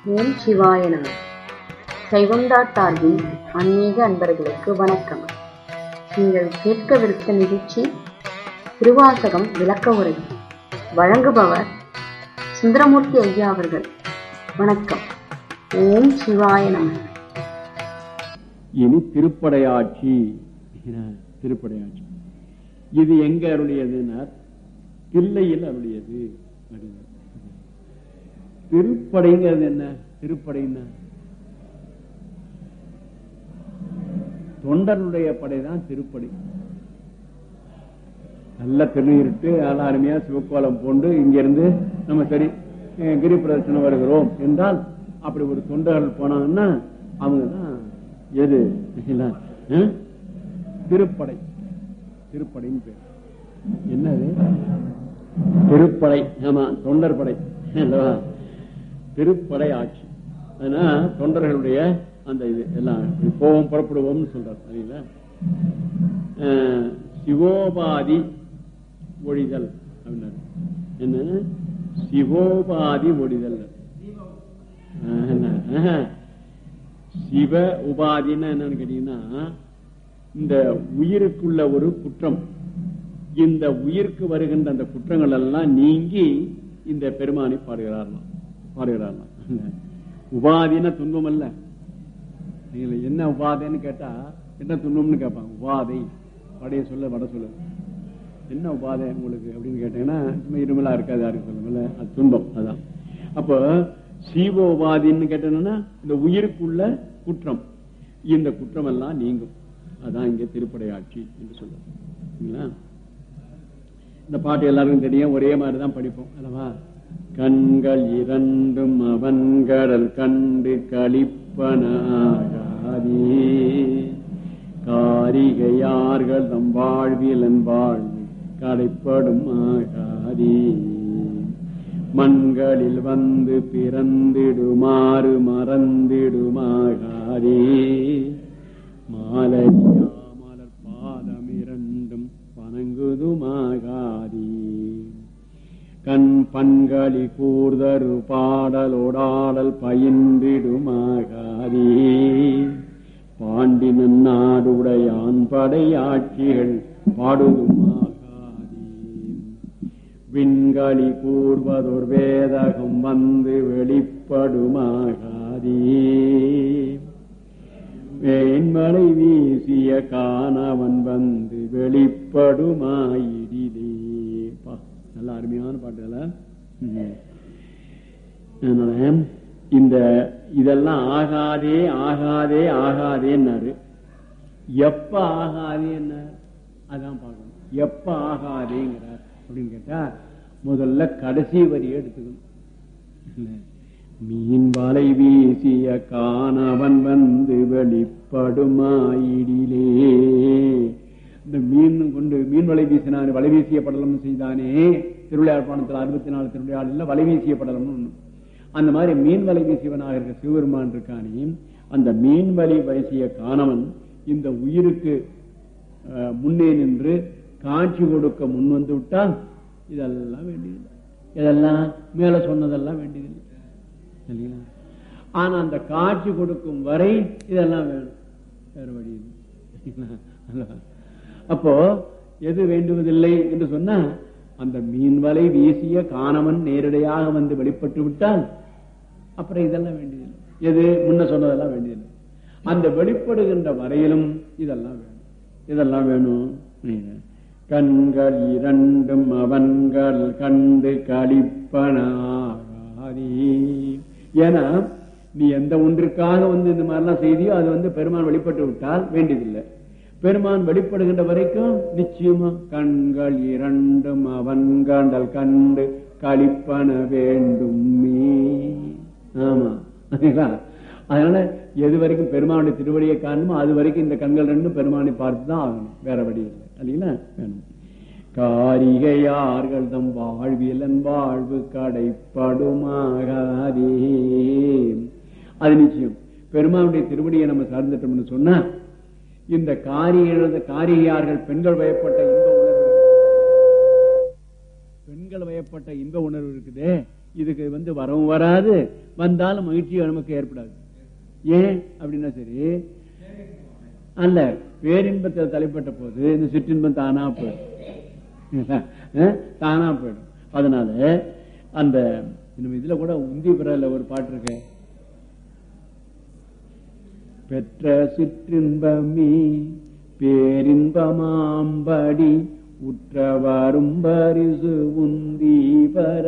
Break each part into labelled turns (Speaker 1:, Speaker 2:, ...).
Speaker 1: ஓம் சிவாய நம சைவந்தா சார்பில் ஆன்மீக அன்பர்களுக்கு வணக்கம் நீங்கள் கேட்கவிருக்க நிகழ்ச்சி திருவாசகம் விளக்க உரை வழங்குபவர் சுந்தரமூர்த்தி ஐயா அவர்கள் வணக்கம் ஓம் சிவாய நம
Speaker 2: இனி திருப்படையாட்சி திருப்படையாட்சி இது எங்க அருளியதுன்னார் தில்லையில் அருளியது அப்படின்னார். திருப்படைங்கிறது என்ன திருப்படைன்னா தொண்டனுடைய படைதான் திருப்படை நல்ல திருநீரிட்டு நல்லா அருமையா சிவக்கோலம் போண்டு இங்கிருந்து நம்ம சரி அஹ், கிரி பிரதட்சணம் வருகிறோம் என்றால் அப்படி ஒரு தொண்டர்கள் போனாங்கன்னா அவங்க தான் எது இல்ல, அஹ்? திருப்படை திருப்படைன்னு பேர் என்னது திருப்படை ஆமா தொண்டர் படை அல்லவா திருப்படை ஆட்சி அதனா தொண்டர்களுடைய அந்த இது எல்லாம் போவோம் புறப்படுவோம்னு சொல்றாரு சரிங்களா அஹ், சிவோபாதி ஒழிதல் அப்படின்னாரு என்ன சிவோபாதி ஒழிதல் ஆஹ், என்ன? ஆஹ். சிவ உபாதின்னா என்னன்னு கேட்டீங்கன்னா இந்த உயிருக்குள்ள ஒரு குற்றம் இந்த உயிருக்கு வருகின்ற அந்த குற்றங்கள் எல்லாம் நீங்கி இந்த பெருமானை பாடுகிறாரலாம் பாடுகிறாரலாம் உபாதின துன்பம் அல்ல நீங்க என்ன உபாதைன்னு கேட்டா என்ன துன்பம்னு கேட்பாங்க உபாதை படைய சொல்ல வட சொல்ல என்ன உபாதை உங்களுக்கு அப்படின்னு கேட்டீங்கன்னா சும்மா இருமலா இருக்காது யாருக்கு சொல்லுங்கள அது துன்பம் அதான் அப்போ சீவ உபாதின்னு கேட்டீங்கன்னா இந்த உயிருக்குள்ள குற்றம் இந்த குற்றம் எல்லாம் நீங்கும் அதான் இங்க திருப்படையாட்சி என்று சொல்லுவாங்க இந்த பாட்டு எல்லாருக்கும் தெரியும் ஒரே மாதிரி தான் படிப்போம் அல்லவா கண்கள் இரண்டும் அவன் கடல் கண்டு களிப்பனாகாதே காரிகையார்கள் தம் வாழ்விலன் வாழ்வு கடைப்படும் ஆகாதே மண்களில் வந்து பிறந்திடுமாறு மறந்திடுமாகாதே மாலையா மலர் பாதம் இரண்டும் வணங்குதுமாகாதே கண் பண்களி கூர்தரு பாடலோடாடல் பயின்றிடுமாகாதே பாண்டினன் நாடுடையான் படையாட்சிகள் பாடுதுமாகாதே விண்களி கூர்வதொரு வேதகம் வந்து வெளிப்படுமாகாதே வேண்மலை வீசிய காணவன் வந்து வெளிப்படுமாயிடிலே பா நல்ல அருமையான பாட்டுல அதனால இந்த இதெல்லாம் ஆகாதே ஆகாதே ஆகாதேன்னாரு எப்ப ஆகாதே என்ன அதான் பார்க்கணும் எப்ப ஆகாதேங்கிறார் அப்படின்னு கேட்டா முதல்ல கடைசி வரியை எடுத்துக்கணும் இல்ல. மீன் வலை வீசிய காணவன் வந்து வெளிப்படுமாயிடிலே இந்த மீன் கொண்டு மீன் வலை வீசினான் வலை வீசிய படலம் செய்தானே திருவிளையாட்பாணத்தில் அறுபத்தி நாலு திருவிளையாடல வலை வீசிய படலம்னு ஒண்ணு அந்த மாதிரி மீன் வலை வீசியவனாக இருக்க சிவபெருமான் இருக்கானே அந்த மீன் வலை வீசிய காணவன் இந்த உயிருக்கு அஹ், முன்னே நின்று காட்சி கொடுக்க முன் வந்து விட்டால் இதெல்லாம் வேண்டியதில்லை இதெல்லாம் மேல சொன்னதெல்லாம் வேண்டியதில்லை சரிங்களா ஆனா அந்த காட்சி கொடுக்கும் வரை இதெல்லாம் வேணும் வேற வழி இல்லை அப்போ எது வேண்டுவதில்லை என்று சொன்னா அந்த மீன் வலை வீசிய காணவன் நேரடியாக வந்து வெளிப்பட்டு விட்டால் அப்புறம் இதெல்லாம் வேண்டியதில்லை எது முன்ன சொன்னதெல்லாம் வேண்டியதில்லை அந்த வெளிப்படுகின்ற வரையிலும் இதெல்லாம் வேணும் இதெல்லாம் வேணும் கண்கள் இரண்டும் அவன்கள் கண்டு களிப்பனாகாதே ஏன்னா நீ எந்த ஒன்றிற்காக வந்து இந்த மாதிரிலாம் செய்தியோ அது வந்து பெருமான் வெளிப்பட்டு விட்டால் வேண்டியதில்லை பெருமான் வெளிப்படுகின்ற வரைக்கும் நிச்சயமா கண்கள் இரண்டும் அவன் கண்டல் கண்டு களிப்பன வேண்டுமே ஆமா சரிங்களா? அதனால எது வரைக்கும் பெருமானுடைய திருவடியை காரணமோ அது வரைக்கும் இந்த கண்கள் ரெண்டும் பெருமானை பார்த்து தான் ஆகணும் வேற வழி இல்லை இல்லைங்களா வேணும் காரிகையார்கள் தம் வாழ்வியலன் வாழ்வு கடைப்படுமாகாதே அது நிச்சயம் பெருமானுடைய திருவடியை நம்ம சார்ந்துட்டோம்னு சொன்னா இந்த காரிய காரிகையார்கள் பெண்கள் வயப்பட்ட இன்ப உணர்வு பெண்கள் வயப்பட்ட இன்ப உணர்வு இருக்குதே இதுக்கு வந்து வரவும் வராது வந்தாலும் மகிழ்ச்சி நமக்கு ஏற்படாது ஏன் அப்படின்னா சரி அல்ல பேரின்பத்தில் தலைப்பட்ட போது இந்த சிற்றின்பம் தானா போயிடும் அஹ், தானா போயிடும் அதனால அந்த நம்ம இதுல கூட உந்தி பிறல ஒரு பாட்டு இருக்கு பெற்ற சிற்றின்பமே பேரின்பமாம்படி உற்றவரும் பரிசு உந்தி பர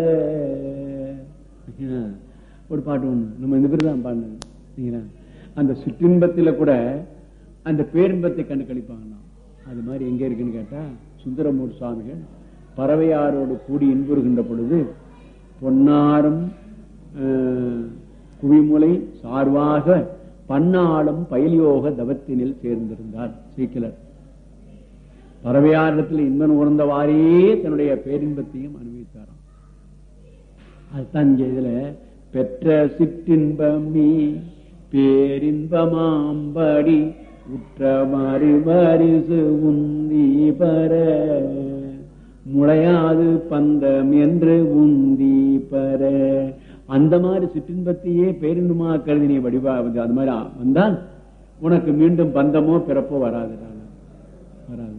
Speaker 2: ஒரு பாட்டு ஒண்ணு நம்ம இந்த பேர் தான் பாடினது சரிங்களா? அந்த சிற்றின்பத்தில கூட அந்த பேரின்பத்தை கண்டு கழிப்பாங்களாம் அது மாதிரி எங்க இருக்குன்னு கேட்டா சுந்தரமூர் சுவாமிகள் பறவையாரோடு கூடி இன்புறுகின்ற பொழுது பொன்னாரும் அஹ், குவிமுலை சார்வாக பன்னாளும் பயலியோக தவத்தினில் சேர்ந்திருந்தார் சீக்கிலர் பறவையாரிடத்தில் இன்பன் உணர்ந்தவாறே தன்னுடைய பேரின்பத்தையும் அனுபவித்தாராம் அதுதான் இங்க இதுல பெற்ற சிற்றின்பமீ பேரின்பமாம்படி உற்ற மறு பரிசு உந்தி பர முளையாது பந்தம் என்று உந்தி பர அந்த மாதிரி சிற்றின்பத்தையே பேரின்பமா கருதி நீ வடிவா வந்து அது மாதிரி வந்தால் உனக்கு மீண்டும் பந்தமோ பிறப்போ வராது வராது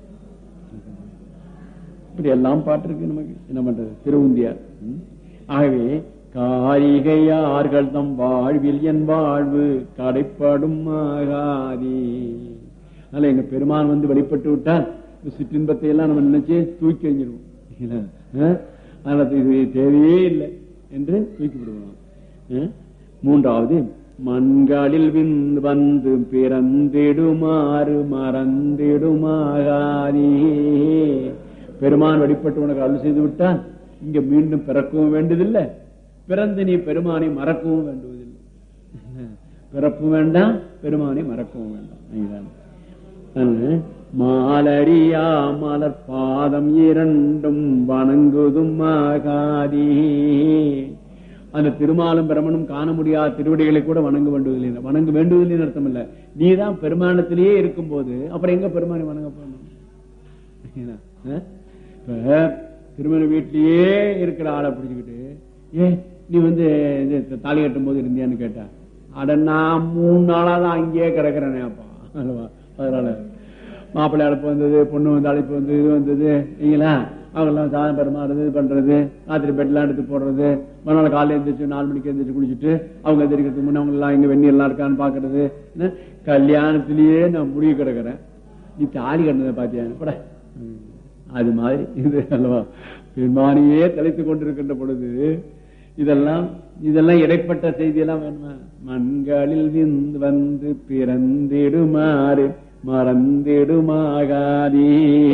Speaker 2: இப்படி எல்லாம் பாட்டு இருக்கு நமக்கு என்ன பண்றது திருவுந்தியார் ம். ஆகவே காரிகையார்கள் தம் வாழ்வில் என் வாழ்வு கடைப்படும் ஆகாதே அதனால எங்க பெருமான் வந்து வெளிப்பட்டு விட்டால் இந்த சிற்றின்பத்தை எல்லாம் நம்ம நினைச்சு தூக்கி எறிஞ்சிருவோம் இல்லைங்களா? ஆ? அதனால இது தேவையே இல்லை என்று தூக்கி விடுவோம் ஆ? மூன்றாவது மண்களில் விண் வந்து பிறந்திடுமாறு மறந்திடுமாகாதே பெருமான் வழிபட்டு உனக்கு அருள் செய்து விட்டால் இங்க மீண்டும் பிறக்கவும் வேண்டியதில்லை பிறந்து நீ பெருமானை மறக்கவும் வேண்டுவதில்லை பிறப்பு வேண்டாம் பெருமானை மறக்கவும் வேண்டாம் அதுதான். அதனால, மாலரியா மலர் பாதம் இரண்டும் வணங்குதும் ஆகாதே அந்த திருமாலும் பிரமனும் காண முடியாத திருவடிகளை கூட வணங்க வேண்டுவதில்லை வணங்க வேண்டுவதில்லை அர்த்தம் இல்ல நீதான் பெருமானத்திலேயே இருக்கும் போது அப்புறம் எங்க பெருமானை வணங்க போகணும் என்ன? அஹ்? இப்ப திருமண வீட்டிலேயே இருக்கிற ஆளை பிடிச்சுக்கிட்டு ஏ நீ வந்து இது தாலி கட்டும் போது இருந்தியான்னு கேட்டா அட நான் மூணு நாளா தான் அங்கேயே கிடக்குறேனே அப்பா அல்லவா அதனால மாப்பிள்ளை அழைப்பு வந்தது பொண்ணு வந்து அழைப்பு வந்தது இது வந்தது இல்லைங்களா அவங்கெல்லாம் சாதம் பெருமாறுது இது பண்றது ராத்திரி பெட்லாம் எடுத்து போடுறது மறுநாள் காலையில் எழுந்திரிச்சு நாலு மணிக்கு எழுந்திரிச்சு குளிச்சுட்டு அவங்க எதிர்க்கிறதுக்கு முன்ன அவங்க எல்லாம் இங்க வெந்நீர் எல்லாம் இருக்கான்னு பாக்குறது என்ன? கல்யாணத்திலேயே நான் முடிவு கிடக்குறேன் நீ தாலி கட்டினதை பாத்தியா பட அது மாதிரி இது அல்லவா பெருமானியே தலைத்துக் கொண்டிருக்கின்ற பொழுது இதெல்லாம் இதெல்லாம் இடைப்பட்ட செய்தியெல்லாம் வேணுமா மண்களில் விந்து வந்து பிறந்திடுமாறு மறந்திடுமாகாதே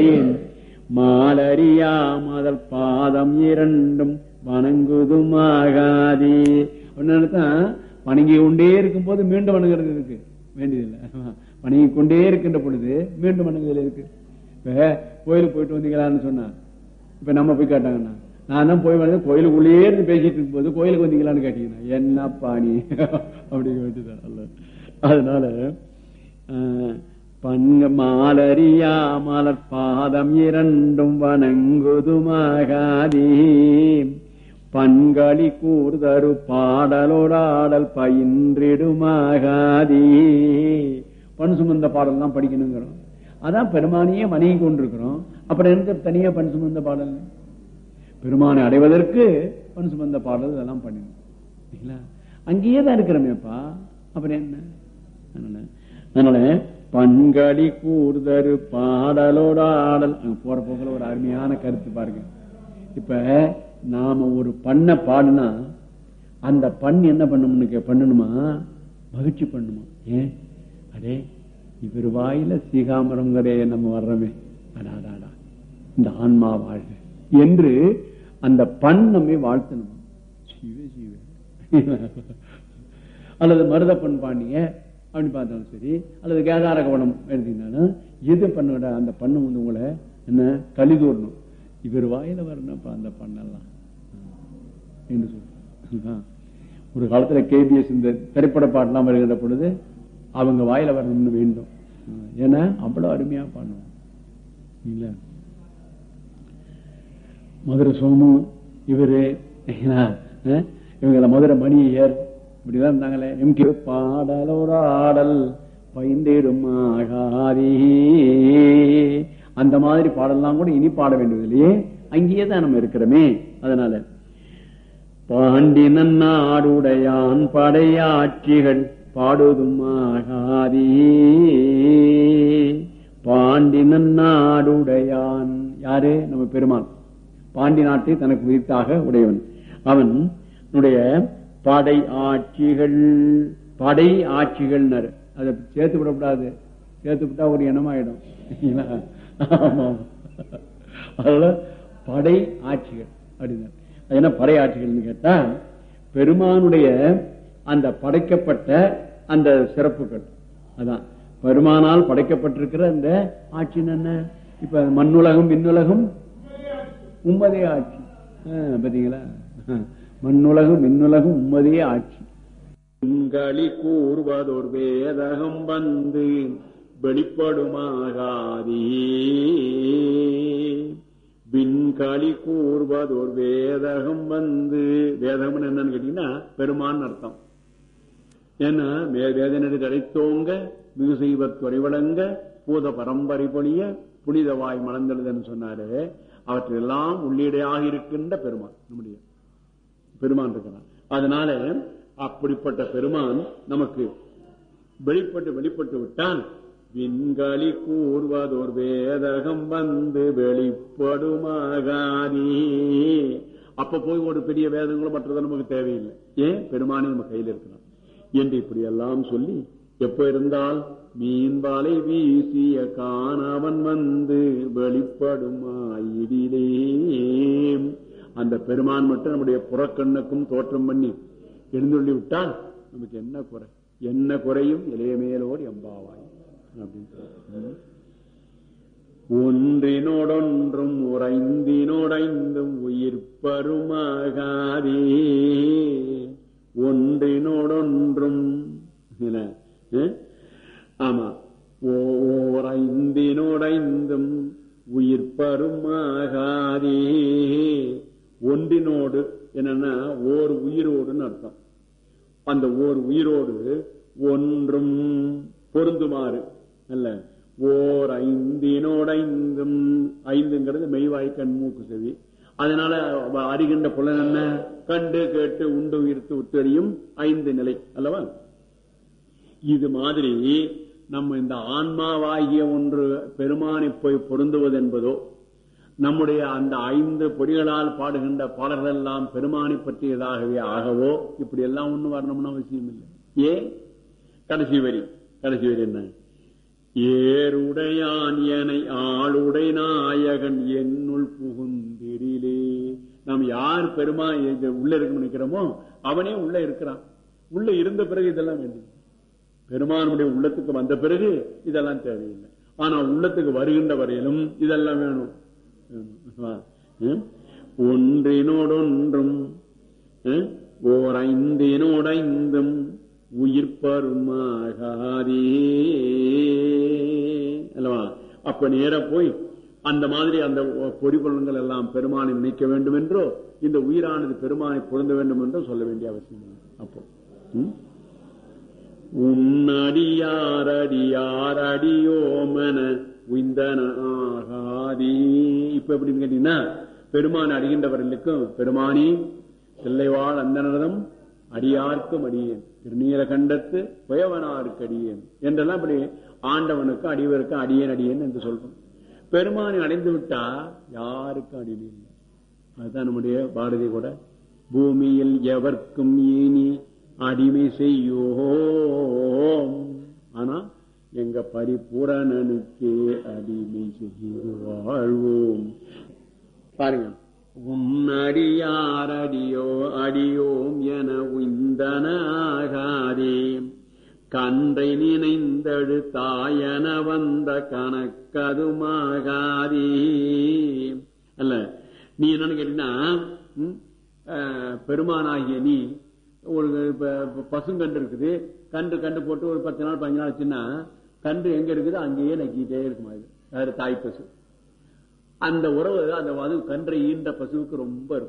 Speaker 2: மாலரியா மதல் பாதம் இரண்டும் வணங்குதுமாகாதே ஒன்னு வணங்கி கொண்டே இருக்கும் போது மீண்டும் வணங்குறது இருக்கு வேண்டியதில்லை வணங்கி கொண்டே இருக்கின்ற பொழுது மீண்டும் வணங்குதல் இருக்கு இப்ப கோயிலுக்கு போயிட்டு வந்தீங்களான்னு சொன்னா இப்ப நம்ம போய் கேட்டாங்கண்ணா நான் தான் போய் வந்து கோயிலுக்குள்ளேயே இருந்து பேசிட்டு இருக்கும் போது கோயிலுக்கு வந்தீங்களான்னு கேட்டீங்கன்னா என்னப்பா நீ அப்படிங்க வேண்டியதான் அல்ல அதனால அஹ், பங்க மாலரியா மலர் பாதம் இரண்டும் வணங்குதுமாகாதே பண்களி கூர்தரு பாடலோடாடல் பயின்றிடுமாகாதே பண் சுமந்த பாடல் தான் படிக்கணுங்கிறோம் அதான் பெருமானியே வணங்கி கொண்டிருக்கிறோம் அப்புறம் எனக்கு தனியா பண் சுமந்த பாடல் பெருமானை அடைவதற்கு பண் சுமந்த பாடல் இதெல்லாம் பண்ணணும் சரிங்களா அங்கேயே தான் இருக்கிறோமேப்பா அப்புறம் என்ன அதனால அதனால பண்களி கூர்தரு பாடலோட ஆடல் அங்க போற போக்குல ஒரு அருமையான கருத்து பாருங்க இப்ப நாம ஒரு பண்ண பாடுனா அந்த பண் என்ன பண்ணணும்னு கே- பண்ணணுமா மகிழ்ச்சி பண்ணுமா ஏன் அடே இவர் வாயில சீகாமரம்ங்கிறே நம்ம வர்றோமே அடாடாடா இந்த ஆன்மா வாழ்க என்று அந்த பண் நம்மை வாழ்த்தணுமா சிவ சிவ அல்லது மருதப்பண் பாண்டிய அப்படின்னு பார்த்தாலும் சரி அல்லது கேதார கவனம் எடுத்தீங்கன்னாலும் எது பண்ண அந்த பண்ணு வந்து உங்களை என்ன கலிதூரணும் இவர் வாயில வரணும்ப்பா அந்த பண்ணெல்லாம் என்று சொல்றாங்க ஒரு காலத்துல கேபிஎஸ் இந்த திரைப்பட பாட்டெல்லாம் வருகின்ற பொழுது அவங்க வாயில வரணும்னு வேண்டும் ஏன்னா அவ்வளவு அருமையா பண்ணுவோம் இல்ல மதுரை சோமு இவரு ஏன்னா, அஹ், இவங்கள மதுரை மணியர் இப்படிதான் இருந்தாங்களே எம்கே பாடலோட ஆடல் பைந்திடும் ஆகாதே அந்த மாதிரி பாடலாம் கூட இனி பாட வேண்டியதில்லையே அங்கேயே தான் நம்ம இருக்கிறோமே அதனால பாண்டி நன்னாடுடையான் படையாட்சிகள் பாடுதும் ஆகாதே பாண்டி நன்னாடுடையான் யாரு நம்ம பெருமான் பாண்டி நாட்டை தனக்கு விரித்தாக உடையவன் அவன் உன்னுடைய படை ஆட்சிகள் படை ஆட்சிகள் அதை சேர்த்து விடக்கூடாது சேர்த்து விட்டா ஒரு இனமாயிடும் இல்லைங்களா? ஆமா அதனால படை ஆட்சிகள் அப்படின்னா அது என்ன படை ஆட்சிகள்னு கேட்டா பெருமானுடைய அந்த படைக்கப்பட்ட அந்த சிறப்புகள் அதான் பெருமானால் படைக்கப்பட்டிருக்கிற அந்த ஆட்சி என்ன இப்ப மண்ணுலகம் விண்ணுலகம் உம்மதே ஆட்சி ஆ, பாத்தீங்களா மண்ணுலகம் விண்ணுலகம் உம்மதே ஆட்சி களி கூறுவதோர் வேதகம் வந்து வெளிப்படுமாகாதே விண்களி கூறுவதோர் வேதகம் வந்து வேதகம் என்னன்னு கேட்டீங்கன்னா பெருமான் அர்த்தம் ஏன்னா வே- வேதனடி தடைத்தோங்க மிகு செய்வத் துறைவழங்க பூத பரம்பரை பொழிய புனிதவாய் மலர்ந்தெழுதுன்னு சொன்னாரு அவற்றெல்லாம் உள்ளீடையாக இருக்கின்ற பெருமான் நம்முடைய பெருமான் இருக்கிறான் அதனால அப்படிப்பட்ட பெருமான் நமக்கு வெளிப்பட்டு வெளிப்பட்டு விட்டால் விண்களி கூறுவதோர் வேதகம் வந்து வெளிப்படுமாகாதே அப்ப போய் ஒரு பெரிய வேதங்களும் மற்றதும் நமக்கு தேவையில்லை ஏன் பெருமானே நம்ம கையில் இருக்கிறான் என்று இப்படி எல்லாம் சொல்லி எப்ப இருந்தால் மீன்பாலை வீசிய காணவன் வந்து வெளிப்படுமாயிடிலே அந்த பெருமான் மட்டும் நம்முடைய புறக்கண்ணுக்கும் தோற்றம் பண்ணி எழுந்துள்ளி விட்டால் நமக்கு என்ன குறை என்ன குறையும் இளையமேலோர் எம்பாவாய் அப்படின்னு சொல்றாரு. ஒன்றினோடொன்றும் உறைந்தினோடைந்தும் உயிர் பருமாகாதே ஒன்றினோடொன்றும் என்ன? அஹ்? ஆமா ஓரைந்தினோடைந்தும் உயிர் பருமாகாதே ஒன்றினோடு என்னன்னா ஓர் உயிரோடுன்னு அர்த்தம் அந்த ஓர் உயிரோடு ஒன்றும் பொருந்துமாறு அல்ல ஓர் ஐந்தினோடைந்தும் ஐந்துங்கிறது மெய்வாய் கண் மூக்கு செவி அதனால அவ அறிகின்ற புலன் என்ன கண்டு கேட்டு உண்டு உயிர்த்து உத்தறியும் ஐந்து நிலை அல்லவா இது மாதிரி நம்ம இந்த ஆன்மாவாகிய ஒன்று பெருமானை போய் பொருந்துவது என்பதோ நம்முடைய அந்த ஐந்து பொறிகளால் பாடுகின்ற பாடல்கள் எல்லாம் பெருமானை பற்றியதாகவே ஆகவோ இப்படி எல்லாம் ஒண்ணு வரணும்னு அவசியம் இல்லை ஏன் கடைசி வரி கடைசி வரி என்ன ஏருடையான் எனை ஆளுடை நாயகன் என்னுள் புகுந்திடிலே நாம் யார் பெருமா இது உள்ள இருக்க நினைக்கிறோமோ அவனே உள்ள இருக்கிறான் உள்ள இருந்த பிறகு இதெல்லாம் வேண்டியது பெருமானுடைய உள்ளத்துக்கு வந்த பிறகு இதெல்லாம் தேவையில்லை ஆனா உள்ளத்துக்கு வருகின்ற வரையிலும் இதெல்லாம் வேணும் ம்? ஒன்றினோடொன்றும் ம்? ஓர் ஐந்தினோடைந்தும் உயிர் பருமாகாதே அல்லவா அப்ப நேர போய் அந்த மாதிரி அந்த பொறிபொருள்கள் எல்லாம் பெருமானை நினைக்க வேண்டும் என்றோ இந்த உயிரானது பெருமானை பொருந்த வேண்டும் என்றோ சொல்ல வேண்டிய அவசியம் இல்லை. அப்போ ம்? உன்னடியாரடியாரடியோமன உய்ந்தன ஆகாதே இப்ப எப்படின்னு கேட்டீங்கன்னா பெருமான் அடிகின்றவர்களுக்கும் பெருமானி தில்லைவாழ் அந்தனரதம் அடியார்க்கும் அடியேன் திருநீல கண்டத்து புயவனாருக்கு அடியேன் என்றெல்லாம் இப்படி ஆண்டவனுக்கு அடியவருக்கு அடியேன் அடியேன் என்று சொல்றோம் பெருமானை அடைந்து விட்டா யாருக்கும் அடிமை இல்லை அதுதான் நம்முடைய பாரதி கூட பூமியில் எவர்க்கும் இனி அடிமை செய்யோம் ஆனா எங்க பரிபூரணனுக்கே அடிமை செய்து வாழ்வோம் பாருங்க உன்னடியாரடியோ அடியோம் என உய்ந்தனாகாதே கன்றை நினைந்தழு தாயன வந்த கணக்கதுமாகாதே அல்ல நீ என்னன்னு கேட்டீங்கன்னா ம், அஹ், பெருமானாகிய நீ ஒரு இப்ப- இப்ப பசுங்கன்று இருக்குது கன்று கண்டு போட்டு ஒரு பத்து நாள் பதினஞ்சு நாள் ஆச்சுன்னா கன்று எங்க இருக்குது அங்கேயே நக்கிட்டே இருக்குமா இது யாரு தாய் பசு அந்த உறவு அந்த அது கன்றை ஈன்ற பசுவுக்கு ரொம்ப இருக்கும்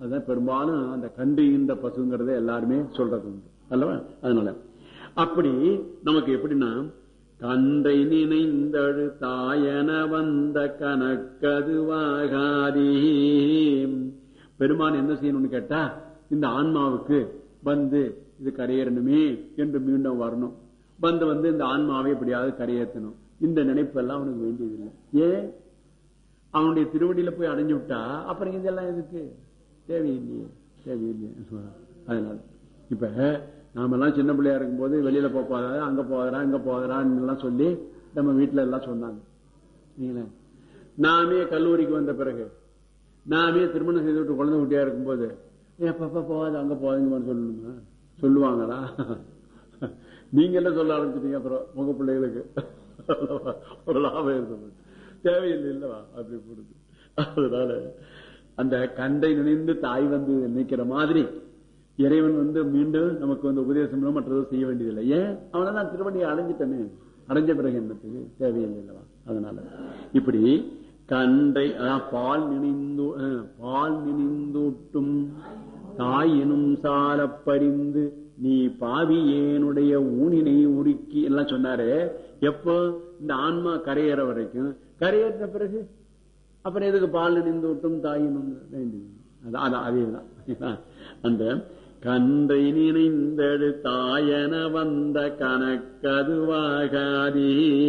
Speaker 2: அதுதான் பெரும்பாலும் அந்த கண்டுகின்ற பசுங்கிறத எல்லாருமே சொல்றது உண்டு அல்லவா அதனால அப்படி நமக்கு எப்படின்னா கண்டை நினைந்தழு தாயன வந்த கணக்கதுவாகாதே பெருமான் என்ன செய்யணும்னு கேட்டா இந்த ஆன்மாவுக்கு வந்து இது கரையேறணுமே என்று மீண்டும் வரணும் வந்து வந்து இந்த ஆன்மாவை எப்படியாவது கரையேற்றணும் இந்த நினைப்பு எல்லாம் அவனுக்கு வேண்டியதில்லை ஏன் அவனுடைய திருவடியில போய் அடைஞ்சு விட்டா அப்புறம் இதெல்லாம் எதுக்கு தேவையில்லையே தேவையில்லையே அதனால இப்ப நாம எல்லாம் சின்ன பிள்ளையா இருக்கும்போது வெளியில போகாத அங்க போகிறா இங்க போகிறான்னு எல்லாம் சொல்லி நம்ம வீட்டுல எல்லாம் சொன்னாங்க நீங்களே நாமே கல்லூரிக்கு வந்த பிறகு நாமே திருமணம் செய்து விட்டு குழந்தை குட்டியா இருக்கும்போது ஏன் பாப்பா போகாது அங்க போகாதீங்கன்னு சொல்லணுமா சொல்லுவாங்களா நீங்க என்ன சொல்ல ஆரம்பிச்சிட்டீங்க அப்புறம் உங்க பிள்ளைகளுக்கு ஒரு லாபம் இருந்தது தேவையில்லை இல்லவா அப்படி போடுது அதனால அந்த கண்டை நினைந்து தாய் வந்து நினைக்கிற மாதிரி இறைவன் வந்து மீண்டும் நமக்கு வந்து உபதேசம் மற்றதோ செய்ய வேண்டியதில்லை ஏன் அவனை தான் திருவடியை அடைஞ்சிட்டனே அடைஞ்ச பிறகு என்னத்துக்கு தேவையில்லை இல்லவா அதனால இப்படி கண்டை அதான் பால் நினைந்து பால் நினைந்தூட்டும் தாய் எனும் சால பறிந்து நீ பாவி ஏனுடைய ஊனினை உருக்கி எல்லாம் சொன்னாரு எப்போ இந்த ஆன்மா கரையேற வரைக்கும் கரையேற்ற பிறகு அப்புறம் எதுக்கு பால் நினைந்து விட்டும் தாயினும் வேண்டியது அதேதான் அந்த கன்றை நினைந்தடு தாயன வந்த கணக்கதுவாகாதே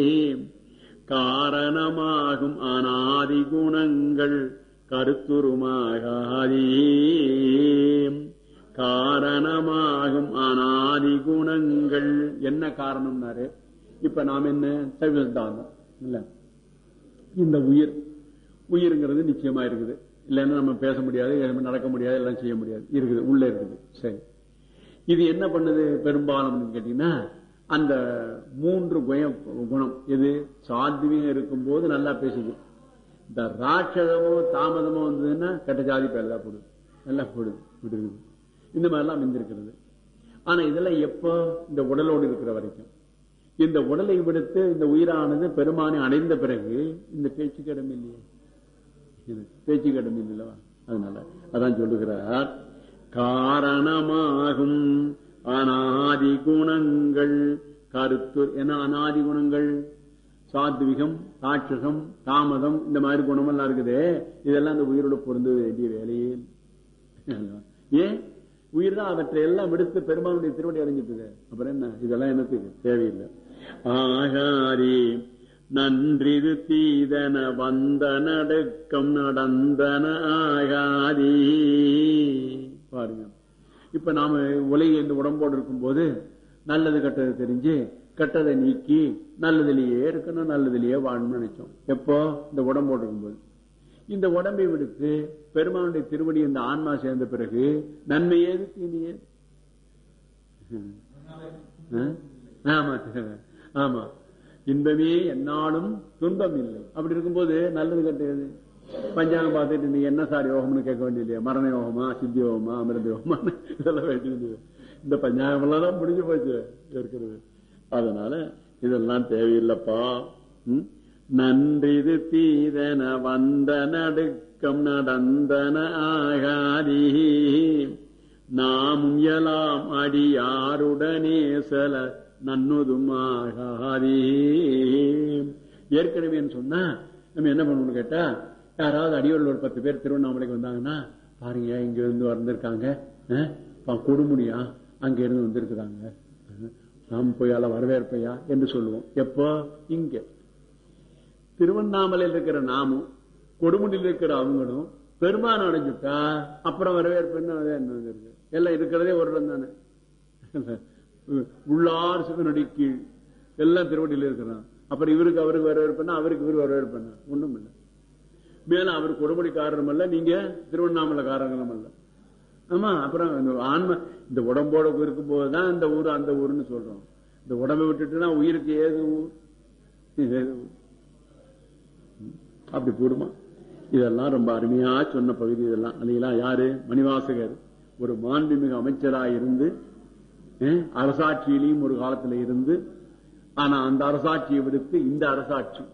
Speaker 2: காரணமாகும் அனாதி குணங்கள் கருத்துருமாகாதே காரணமாகும் அனாதி குணங்கள் என்ன காரணம்னாரு இப்ப நாம் என்ன சைவசித்தாந்தம் இல்ல இந்த உயிர் உயிருங்கிறது நிச்சயமா இருக்குது இல்லைன்னா நம்ம பேச முடியாது நடக்க முடியாது எல்லாம் செய்ய முடியாது இருக்குது உள்ள இருக்குது சரி இது என்ன பண்ணுது பெரும்பாலும் கேட்டீங்கன்னா அந்த மூன்று குயம் குணம் எது சாத்வியம் இருக்கும் போது நல்லா பேசுது இந்த ராட்சதமோ தாமதமோ வந்ததுன்னா கெட்ட ஜாதி பேர் தான் போடுது நல்லா போடுது விடுது இந்த மாதிரிலாம் மிந்திருக்கிறது ஆனா இதெல்லாம் எப்போ இந்த உடலோடு இருக்கிற வரைக்கும் இந்த உடலை விடுத்து இந்த உயிரானது பெருமானை அடைந்த பிறகு இந்த பேச்சுக்கு இடம் இல்லையே பேச்சுக்கு இடம் இல்லைல்லவா அதனால அதான் சொல்லுகிறார் காரணமாகும் அனாதி குணங்கள் கருத்து என அனாதி குணங்கள் சாத்விகம் ராட்சசம் தாமதம் இந்த மாதிரி குணமெல்லாம் இருக்குது இதெல்லாம் அந்த உயிரோட பொருந்து வேண்டிய வேலையே ஏன் உயிர் தான் அவற்றை எல்லாம் விடுத்து பெருமானுடைய திருவடி அடைஞ்சிட்டு அப்புறம் என்ன இதெல்லாம் என்னத்துக்கு தேவையில்லை ஆகாரி நன்றிது தீதன வந்த நடுக்கம் நடந்தன ஆகாதி பாருங்க இப்ப நாம உலகி இந்த உடம்போடு இருக்கும் போது நல்லது கெட்டது தெரிஞ்சு கெட்டதை நீக்கி நல்லதுலயே இருக்கணும் நல்லதுலயே வாழணும்னு நினைச்சோம் எப்போ இந்த உடம்போடு இருக்கும்போது இந்த உடம்பை விடுத்து பெருமானுடைய திருவடி இந்த ஆன்மா சேர்ந்த பிறகு நன்மை ஏது தீமை ஏது ஆமா ஆமா இன்பமே என்னாலும் துன்பம் இல்லை அப்படி இருக்கும்போது நல்லது கெட்டது பஞ்சாங்கம் பார்த்துட்டு நீ என்ன சார் யோகம்னு கேட்க வேண்டியது மரண யோகமா சித்தி யோகமா அமிர்த யோகமா இதெல்லாம் வேண்டியது இந்த பஞ்சாங்கம் எல்லாம் தான் முடிஞ்சு போச்சு இருக்கிறது அதனால இதெல்லாம் தேவையில்லைப்பா நன்றிது தீதன வந்த நடுக்கம் நடந்தன ஆகாதி நாமும் எலாம் அடியாருடனே செல நன்னுதும் ஆகாதி ஏற்கனவே சொன்னா நம்ம என்ன பண்ணணும்னு கேட்டா யாராவது அடியோரில் ஒரு பத்து பேர் திருவண்ணாமலைக்கு வந்தாங்கன்னா பாருங்க இங்க இருந்து வந்திருக்காங்க கொடுமுடியா அங்க இருந்து வந்திருக்கிறாங்க நாம் போயால வரவேற்பையா என்று சொல்லுவோம் எப்போ இங்க திருவண்ணாமலையில் இருக்கிற நாமும் கொடுமுடியில் இருக்கிற அவங்களும் பெருமானம் அடைஞ்சுட்டா அப்புறம் வரவேற்பு என்ன என்ன இருக்கு எல்லாம் இருக்கிறதே ஒரு இடம் தானே உள்ளார் சிவனடி கீழ் எல்லாம் திருவடியில் இருக்கிறான் அப்புறம் இவருக்கு அவருக்கு வரவேற்புனா அவருக்கு இவரு வரவேற்புனா ஒண்ணும் இல்லை மேலும் அவர் கொடுமுடிக்காரரும் அல்ல நீங்க திருவண்ணாமலை காரங்களும் அல்ல ஆமா அப்புறம் ஆன்ம இந்த உடம்போட இருக்கும் போதுதான் இந்த ஊர் அந்த ஊர்னு சொல்றோம் இந்த உடம்பை விட்டுட்டுனா உயிருக்கு ஏது ஊர் ஏது ஊர் அப்படி போடுமா இதெல்லாம் ரொம்ப அருமையா சொன்ன பகுதி இதெல்லாம் இல்லைங்களா யாரு மணிவாசகர் ஒரு மாண்புமிகு அமைச்சராக இருந்து அரசாட்சியிலையும் ஒரு காலத்துல இருந்து ஆனா அந்த அரசாட்சியை விடுத்து இந்த அரசாட்சி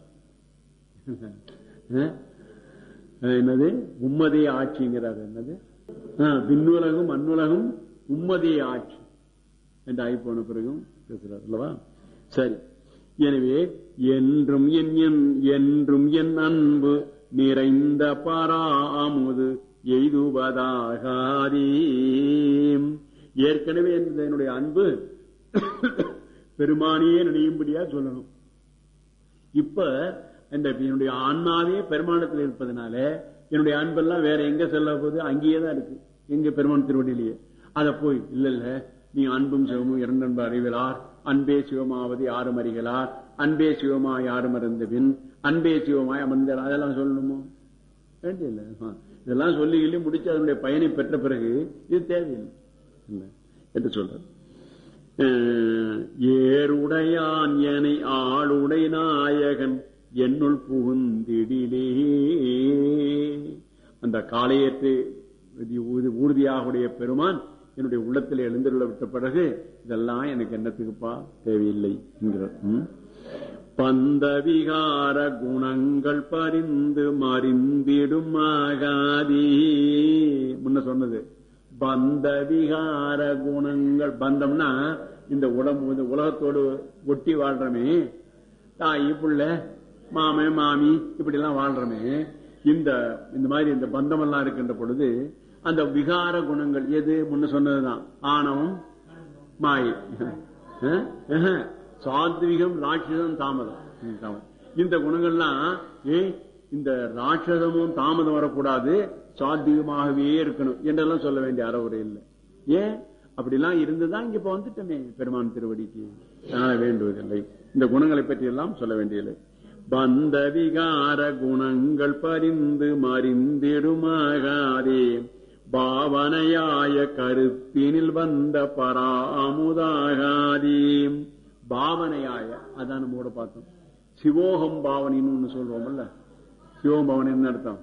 Speaker 2: என்னது உம்மதே ஆட்சிங்கிறார் என்னது விண்ணுலகம் மண்ணுலகம் உம்மதி ஆட்சி என்று ஆகி போன பிறகும் பேசுறார் அல்லவா சரி எனவே என்றும் என் என் என்றும் என் அன்பு நிறைந்த பாராமுது எய்துவதாகாதே ஏற்கனவே இருந்த என்னுடைய அன்பு பெருமானியே நினையும்படியா சொல்லணும் இப்ப இந்த என்னுடைய ஆன்மாவே பெருமானத்தில் இருப்பதனால என்னுடைய அன்பெல்லாம் வேற எங்க செல்ல போகுது அங்கேயே தான் இருக்கு எங்க பெருமான் திருவடியிலேயே அத போய் இல்ல இல்ல நீ அன்பும் சிவமும் இரண்டன்பு அறிவிலார் அன்பே சிவமாவது யாரும் அறிகளார் அன்பே சிவமா யாரும் அறிந்தபின் அன்பே சிவமாய் அமர்ந்த அதெல்லாம் சொல்லணுமோ வேண்டியதில்லை இதெல்லாம் சொல்லி சொல்லி முடிச்சு அதனுடைய பயனை பெற்ற பிறகு இது தேவையில்லை இல்லை என்று சொல்ற ஏருடையான் எனை ஆளுடை நாயகன் என்னுள் புகுந்திடிலே அந்த காளையற்று ஊர்தியாக பெருமான் என்னுடைய உள்ளத்தில் எழுந்துள்ள விட்ட பிறகு இதெல்லாம் எனக்கு என்னத்துக்குப்பா தேவையில்லை என்கிறார் பந்தவிகார குணங்கள் பரிந்து மறிந்திடும் ஆகாதீ முன்ன சொன்னது பந்த விகார குணங்கள் பந்தம்னா இந்த உடம்பு இந்த உலகத்தோடு ஒட்டி வாழ்றமே தாயி புள்ள மாமன் மாமி இப்படி எல்லாம் வாழ்றமே இந்த இந்த மாதிரி இந்த பந்தம் எல்லாம் இருக்கின்ற பொழுது அந்த விகார குணங்கள் எது முன்ன சொன்னதுதான் ஆணவம் மாயை சாத்விகம் ராட்சதம் தாமதம் இந்த குணங்கள்லாம் ஏ இந்த ராட்சதமும் தாமதம் வரக்கூடாது சாத்விகமாகவே இருக்கணும் என்றெல்லாம் சொல்ல வேண்டிய அறவுரை இல்லை ஏன் அப்படிலாம் இருந்துதான் இங்க இப்ப வந்துட்டோமே பெருமான் திருவடிக்கு அதனால வேண்டுவதில்லை இந்த குணங்களை பற்றி எல்லாம் சொல்ல வேண்டியதில்லை பந்த விகார குணங்கள் பரிந்து மறிந்திடுமாகாதே பாவனையாய கருத்தினில் வந்த பராமுதாகாதே பாவனையாய அதான் நம்ம கூட பார்த்தோம் சிவோகம் பாவனைன்னு ஒண்ணு சொல்றோம்ல சிவோகம் பாவனை என்ன அர்த்தம்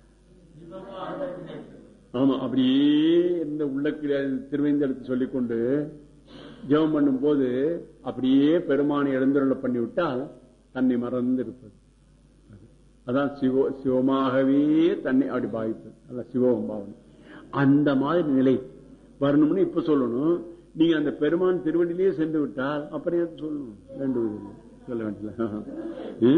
Speaker 2: ஆமா அப்படியே இந்த உள்ள திருவேந்தெடுத்து சொல்லிக்கொண்டு ஜெபம் பண்ணும் போது அப்படியே பெருமானை எழுந்தருள பண்ணி விட்டால் தன்னை மறந்து இருப்பது அதான் சிவோ சிவமாகவே தன்னை அப்படி பாவிப்பது அதான் சிவோகம் பாவனை அந்த மாதிரி நிலை வரணும்னு இப்ப சொல்லணும் நீங்க அந்த பெருமான் திருவடியிலேயே சென்று விட்டால் அப்புறம் ஏன் சொல்லணும் வேண்டுவதில்லை சொல்ல வேண்டியல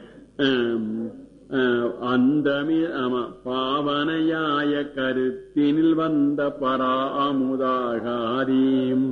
Speaker 2: அந்தமி ஆமா பாவனையாய கருத்தினில் வந்த பராமுதாகாரீம்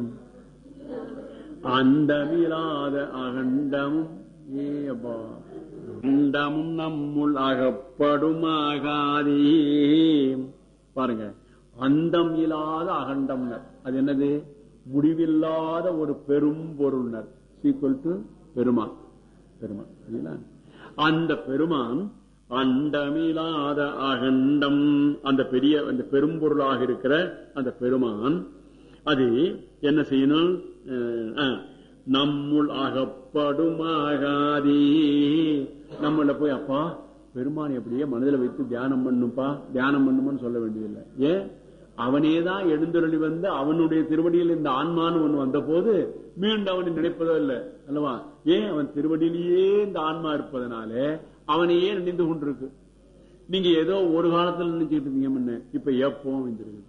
Speaker 2: அந்தமிலாத அகண்டமும் ஏபா அண்டமும் நம்முள் அகப்படுமாகாதீ பாருங்க அந்தம் இல்லாத அகண்டம்னர் அது என்னது முடிவில்லாத ஒரு பெரும் பொருள்னர் சீக்குவல் டு பெருமான் பெருமான் அந்த பெருமான் அண்டமில்லாத அகண்டம் அந்த பெரிய அந்த பெரும்பொருளாக இருக்கிற அந்த பெருமான் அது என்ன செய்யணும் நம்முள் அகப்படுமாகாதே நம்மள போய் அப்பா பெருமான் எப்படியே மனதில் வைத்து தியானம் பண்ணுப்பா தியானம் பண்ணுமான்னு சொல்ல வேண்டியதில்லை ஏன் அவனே தான் எழுந்தருளி வந்து அவனுடைய திருவடியில் இந்த ஆன்மான்னு ஒண்ணு வந்த போது மீண்டும் அவனை நினைப்பதோ இல்லை அல்லவா ஏன் அவன் திருவடியிலேயே இந்த ஆன்மா இருப்பதனால அவனையே நினைந்து கொண்டிருக்கு நீங்க ஏதோ ஒரு காலத்துல நினைச்சுட்டு இருந்தீங்க முன்ன இப்ப எப்போ வந்துருக்கு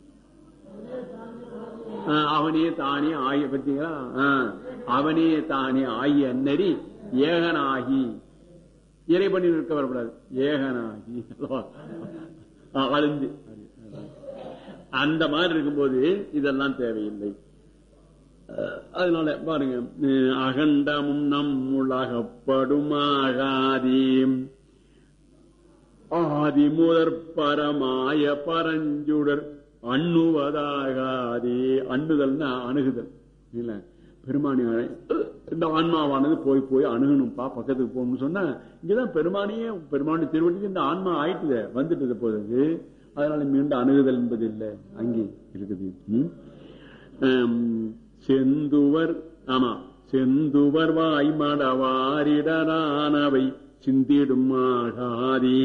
Speaker 2: அவனே தானே ஆய பத்தீங்களா அவனே தானே ஆகிய அன்னறி ஏகனாகி இறை பண்ணி நிற்க வரக்கூடாது ஏகனாகி அழுந்து அந்த மாதிரி இருக்கும்போது இதெல்லாம் தேவையில்லை அதனால பாருங்க அகண்டமும் நம்முளகப்படுமாகாதீம் ஆதி முதற் பரமாய பரஞ்சுடர் அண்ணுவதாகாதே அண்ணுதல்னா அணுகுதல் இல்ல பெருமானி இந்த ஆன்மாவானது போய் போய் அணுகணும்ப்பா பக்கத்துக்கு போகணும்னு சொன்னா இங்கதான் பெருமானியே பெருமானி திருவடிக்கு இந்த ஆன்மா ஆயிட்டுத வந்துட்டு போகுது அதனால மீண்டும் அணுகுதல் என்பது இல்லை அங்கே இருக்குது செந்துவர் ஆமா செந்துவர் வாய்மடவாரிடரானவை சிந்திடும் ஆகாதே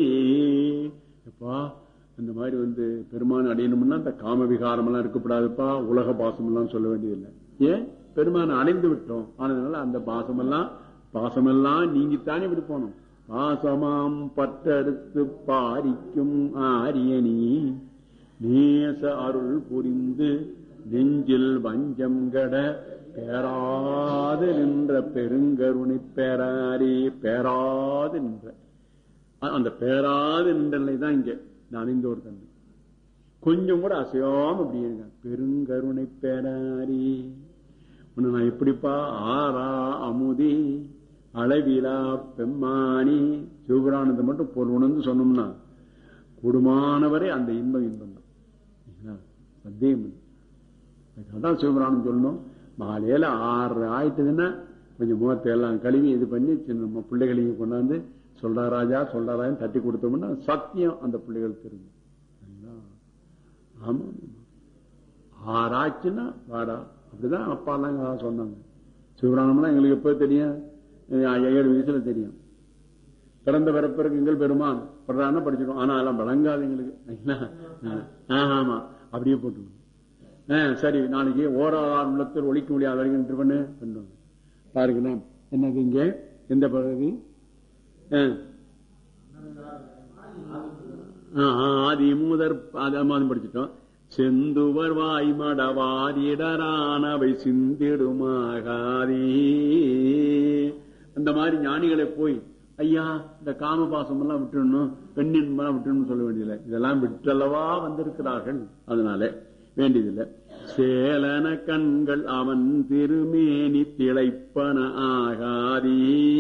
Speaker 2: அந்த மாதிரி வந்து பெருமான் அடையணும்னா அந்த காம விகாரம் எல்லாம் இருக்கக்கூடாதுப்பா உலக பாசம் எல்லாம் சொல்ல வேண்டியதில்லை ஏன் பெருமான் அடைந்து விட்டோம் ஆனதுனால அந்த பாசம் எல்லாம் பாசமெல்லாம் நீங்கித்தானே இப்படி போனோம் பாசமாம் பற்றெடுத்து பாரிக்கும் ஆரியனி நேச அருள் புரிந்து நெஞ்சில் வஞ்சம் கட பேராது நின்ற பெருங்கருணை பேராரே பேராது நின்ற அ- அந்த பேராது நின்றலை தான் இங்க நனைந்த ஒரு தன்மை கொஞ்சம் கூட அசையாம அப்படி இருங்க பெருங்கருணை பேராரி உன்னை நான் எப்படிப்பா ஆரா அமுதி அளவிலா பெம்மானி சிவபுராணத்தை மட்டும் பொருள் உணர்ந்து சொன்னோம்னா கூடுமானவரை அந்த இன்பம் இன்பம் தான் சரிங்களா? சந்தேகம் இல்லை. அதான் சிவபுராணம் சொல்லணும் மாலையில ஆறு ஆயிட்டுதுன்னா கொஞ்சம் முகத்தை எல்லாம் கழுவி இது பண்ணி சின்ன நம்ம பிள்ளைகளையும் கொண்டாந்து சொல்றா ராஜா சொல்றா ராஜா தட்டி கொடுத்தோம்னா சத்தியம் அந்த பிள்ளைகள் திரும்பும் சரிங்களா? ஆமா ஆமா. ஆறாச்சுன்னா வாடா அப்படிதான் அப்பா எல்லாம் சொன்னாங்க சிவபுராணம்லாம் எங்களுக்கு எப்போ தெரியும் அஹ் ஏழு வயசுல தெரியும் பிறந்த பிறப்பிற்கு எங்கள் பெருமான் படுறான்னா படிச்சிடும் ஆனா அதெல்லாம் வழங்காது எங்களுக்கு சரிங்களா? ஆஹ் ஆமா அப்படியே போட்டு சரி நாளைக்கு ஓராறு உள்ளத்தில் ஒழிக்க முடியாத வரைக்கும் பண்ணு பண்ணுவாங்க பாருங்கண்ணா என்னது இங்க எந்த பகுதி ஆஹ் ஆதி முதற் மாதிரி படிச்சிட்டோம் செந்துவர் வாய்மடவாரிடரானவை சிந்திடுமாகாதீ அந்த மாதிரி ஞானிகளை போய் ஐயா இந்த காம பாசம் எல்லாம் விட்டுடணும் பெண்ணின் எல்லாம் விட்டுணும் சொல்ல வேண்டியதில்லை இதெல்லாம் விட்டல்லவா வந்திருக்கிறார்கள் அதனால வேண்டியதில்லை சேலன கண்கள் அவன் திருமேனி திளைப்பன ஆகாதீ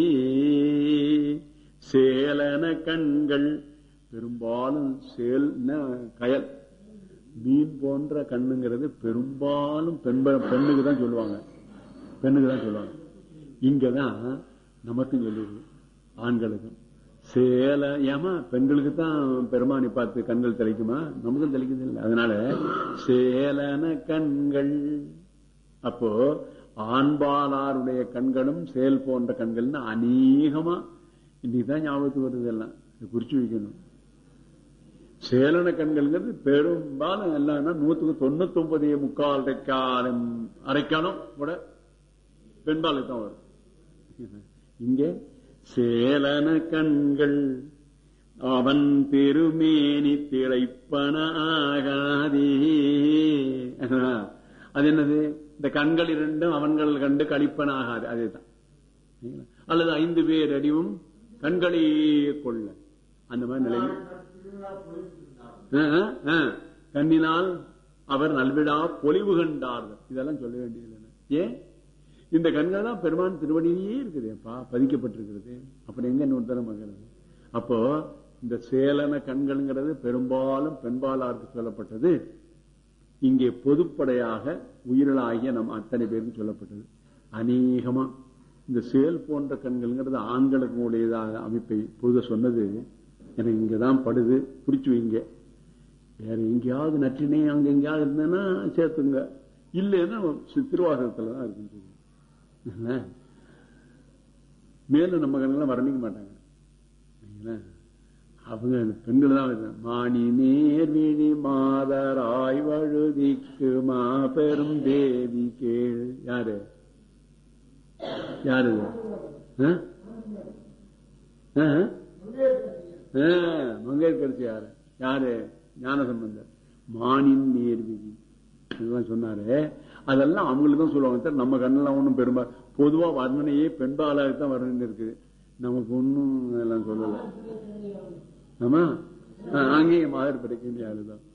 Speaker 2: சேலன கண்கள் பெரும்பாலும் சேல் கயல் மீன் போன்ற கண்ணுங்கிறது பெரும்பாலும் பெண் பெண்ணுக்கு தான் சொல்லுவாங்க பெண்ணுக்கு தான் சொல்லுவாங்க இங்கதான் நமக்கும் சொல்லிடுது ஆண்களுக்கும் சேல ஏமா பெண்களுக்கு தான் பெருமானி பார்த்து கண்கள் தெளிக்குமா நமக்கும் தெளிக்குது இல்லை அதனால சேலன கண்கள் அப்போ ஆண்பாலாருடைய கண்களும் செயல் போன்ற கண்கள்னு அநேகமா இன்னைக்குதான் ஞாபகத்துக்கு வருது எல்லாம் இதை குறிச்சு வைக்கணும் சேலன கண்கள்ங்கிறது பெரும்பாலும் எல்லாம் நூத்துக்கு தொண்ணூத்தி ஒன்பது முக்கால் அரைக்காலம் அரைக்காலம் கூட பெண்பாலுக்கு தான் வரும் இங்கே சேலன கண்கள் அவன் திருமேனி திளைப்பன ஆகாதே அது என்னது இந்த கண்கள் இரண்டும் அவன்கள் கண்டு கழிப்பன ஆகாது அதேதான் அல்லது ஐந்து பேர் அடிவும் கண்களே கொள்ள அந்த மாதிரி நிலை கண்ணினால் அவர் நல்விடா பொலிவு கண்டார்கள் இதெல்லாம் சொல்ல வேண்டியது ஏன் இந்த கண்கள் தான் பெருமான் திருவடியிலேயே இருக்குதுப்பா பதிக்கப்பட்டிருக்கிறது அப்புறம் எங்க இன்னொரு தரம் மகிறது அப்போ இந்த சேலன கண்கள்ங்கிறது பெரும்பாலும் பெண்பாலாருக்கு சொல்லப்பட்டது இங்கே பொதுப்படையாக உயிரலாகிய நம் அத்தனை பேருக்கு சொல்லப்பட்டது அநேகமா இந்த செயல் போன்ற கண்கள்ங்கிறது ஆண்களுக்கு உடையதாக அமைப்பை பொழுத சொன்னது எனக்கு இங்கதான் படுது குறிச்சு வைங்க வேற எங்கேயாவது நற்றினே அங்க எங்கேயாவது இருந்தேன்னா சேர்த்துங்க இல்லைன்னா திருவாசகத்துல தான் இருக்கு மேலும் நம்ம கண்கள்லாம் வர்ணிக்க மாட்டாங்க அவங்க பெண்கள் தான் மாணி நேர்விழி மாதராய் வழுதிக்கு மாபெரும் தேவி கேள் யாரு யாரு மங்கையர்கரசி யாரு யாரு ஞான சம்பந்தர் மானின் நேர்விழி இதெல்லாம் சொன்னாரு அதெல்லாம் அவங்களுக்கு தான் சொல்லுவாங்க நம்ம கண்ணெல்லாம் ஒண்ணும் பெரும்பா பொதுவா வர்ணனையே பெண்பாலாக தான் வர்ணனை இருக்குது நமக்கு ஒன்னும் எல்லாம் சொல்லல ஆமா அங்கேயே மாதிரி படிக்க ஆளுதான்